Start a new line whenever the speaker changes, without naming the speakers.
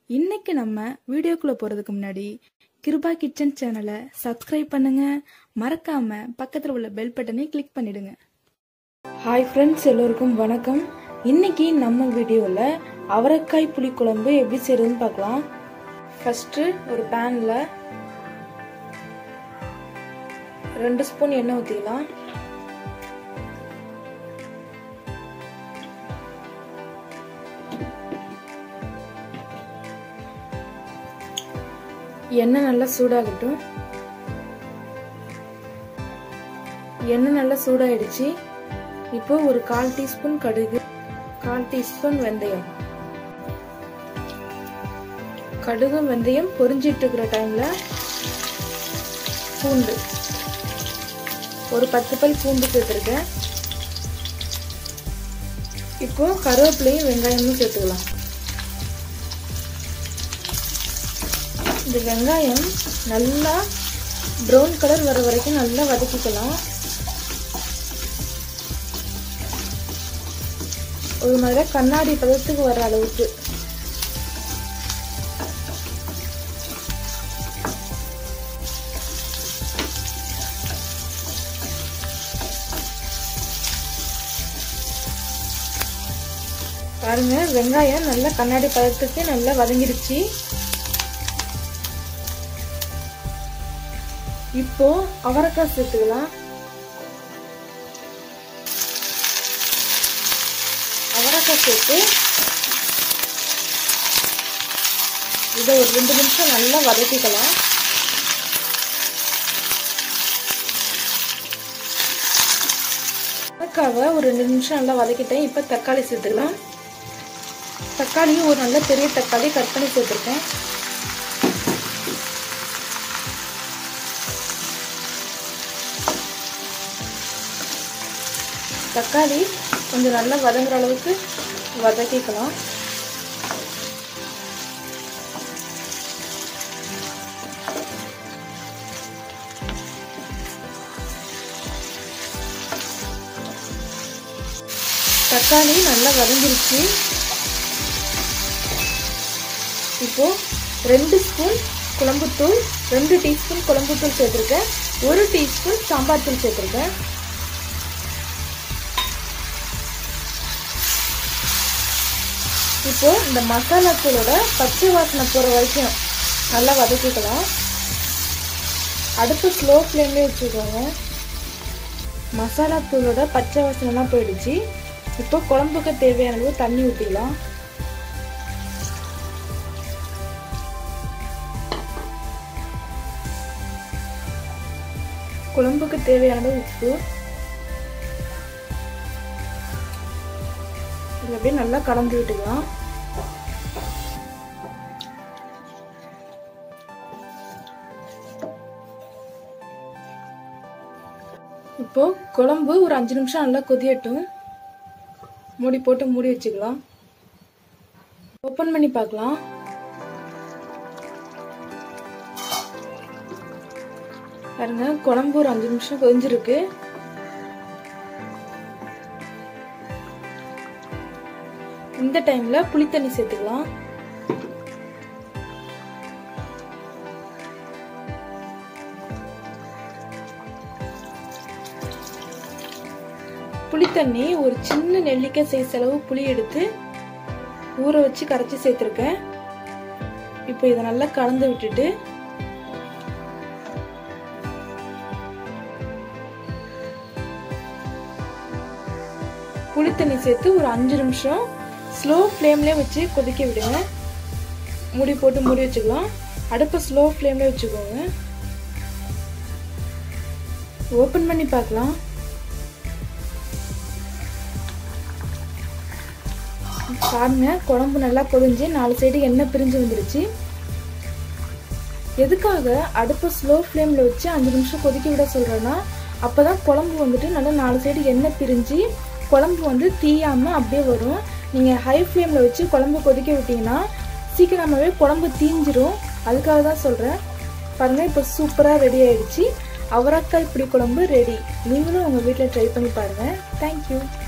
இன்னைக்கு நம்ம வீடியோக்குள்ள போறதுக்கு முன்னாடி கிருபா கிச்சன் சேனலை சப்ஸ்கிரைப் பண்ணுங்க மறக்காம பக்கத்துல உள்ள பெல் பட்டனை கிளிக் பண்ணிடுங்க ஹாய் ஃப்ரெண்ட்ஸ் எல்லோருக்கும் வணக்கம் இன்னைக்கு நம்ம வீடியோவில் அவரைக்காய் புளிக்குழம்பு எப்படி செய்யறதுன்னு பார்க்கலாம் ஃபர்ஸ்ட் ஒரு பேன்ல ரெண்டு ஸ்பூன் எண்ணெய் ஊற்றிக்கலாம் எண்ணெய் நல்லா சூடாகட்டும் எண்ணெய் நல்லா சூடாயிடுச்சு இப்போ ஒரு கால் டீஸ்பூன் கடுகு கால் டீஸ்பூன் வெந்தயம் கடுகும் வெந்தயம் பொரிஞ்சிட்டு இருக்கிற டைம்ல பூண்டு ஒரு பத்து பல் பூண்டு சேர்த்துருக்கேன் இப்போ கருவேப்பிலையும் வெங்காயமும் சேர்த்துக்கலாம் இந்த வெங்காயம் நல்லா ப்ரௌன் கலர் வர வரைக்கும் நல்லா வதக்கிக்கலாம் ஒரு மாதிரி கண்ணாடி பதத்துக்கு வர அளவுக்கு பாருங்க வெங்காயம் நல்லா கண்ணாடி பதத்துக்கு நல்லா வதங்கிடுச்சு இப்போ அவரைக்காய் சேர்த்துக்கலாம் அவரைக்காய் சேர்த்து இதை ஒரு ரெண்டு நிமிஷம் நல்லா வதக்கிக்கலாம் அவரைக்காவை ஒரு ரெண்டு நிமிஷம் நல்லா வதக்கிட்டேன் இப்போ தக்காளி சேர்த்துக்கலாம் தக்காளியும் ஒரு நல்ல பெரிய தக்காளி கட் பண்ணி சேர்த்துருக்கேன் தக்காளி கொஞ்சம் நல்லா வதங்குற அளவுக்கு வதக்கிக்கலாம் தக்காளி நல்லா வதங்கிருச்சு இப்போ ரெண்டு ஸ்பூன் குழம்புத்தூள் ரெண்டு டீஸ்பூன் குழம்புத்தூள் சேர்த்துருக்கேன் ஒரு டீஸ்பூன் சாம்பார் தூள் சேர்த்துருக்கேன் இப்போ இந்த மசாலா தூளோட பச்சை வாசனை போகிற வரைக்கும் நல்லா வதக்கிக்கலாம் அடுப்பு ஸ்லோ ஃப்ளேம்லேயே வச்சுக்கோங்க மசாலா தூளோட பச்சை வாசனைலாம் போயிடுச்சு இப்போ குழம்புக்கு தேவையான அளவு தண்ணி ஊற்றிக்கலாம் குழம்புக்கு தேவையான அளவு உப்பு இதில் அப்படியே நல்லா கலந்து விட்டுக்கலாம் இப்போ குழம்பு ஒரு அஞ்சு நிமிஷம் நல்லா கொதியட்டும் மூடி போட்டு மூடி வச்சுக்கலாம் ஓப்பன் பண்ணி பார்க்கலாம் பாருங்க குழம்பு ஒரு அஞ்சு நிமிஷம் கொதிஞ்சிருக்கு இந்த டைம்ல புளி தண்ணி சேர்த்துக்கலாம் புளித்தண்ணி ஒரு சின்ன நெல்லிக்காய் சைஸ் அளவு புளி எடுத்து ஊற வச்சு கரைச்சி சேர்த்துருக்கேன் இப்போ இதை நல்லா கலந்து விட்டுட்டு புளித்தண்ணி சேர்த்து ஒரு அஞ்சு நிமிஷம் ஸ்லோ ஃப்ளேம்லேயே வச்சு கொதிக்க விடுங்க மூடி போட்டு மூடி வச்சுக்கலாம் அடுப்பை ஸ்லோ ஃப்ளேம்லேயே வச்சுக்கோங்க ஓப்பன் பண்ணி பார்க்கலாம் பாருங்க குழம்பு நல்லா கொதிஞ்சு நாலு சைடு எண்ணெய் பிரிஞ்சு வந்துருச்சு எதுக்காக அடுப்பை ஸ்லோ ஃப்ளேமில் வச்சு அஞ்சு நிமிஷம் கொதிக்க விட சொல்கிறேன்னா அப்போ தான் குழம்பு வந்துட்டு நல்லா நாலு சைடு எண்ணெய் பிரிஞ்சு குழம்பு வந்து தீயாமல் அப்படியே வரும் நீங்கள் ஹை ஃப்ளேமில் வச்சு குழம்பு கொதிக்க விட்டிங்கன்னா சீக்கிரமாகவே குழம்பு தீஞ்சிரும் அதுக்காக தான் சொல்கிறேன் பாருங்கள் இப்போ சூப்பராக ரெடி ஆயிடுச்சு அவரைக்காய் புளி குழம்பு ரெடி நீங்களும் உங்கள் வீட்டில் ட்ரை பண்ணி பாருங்கள் தேங்க்யூ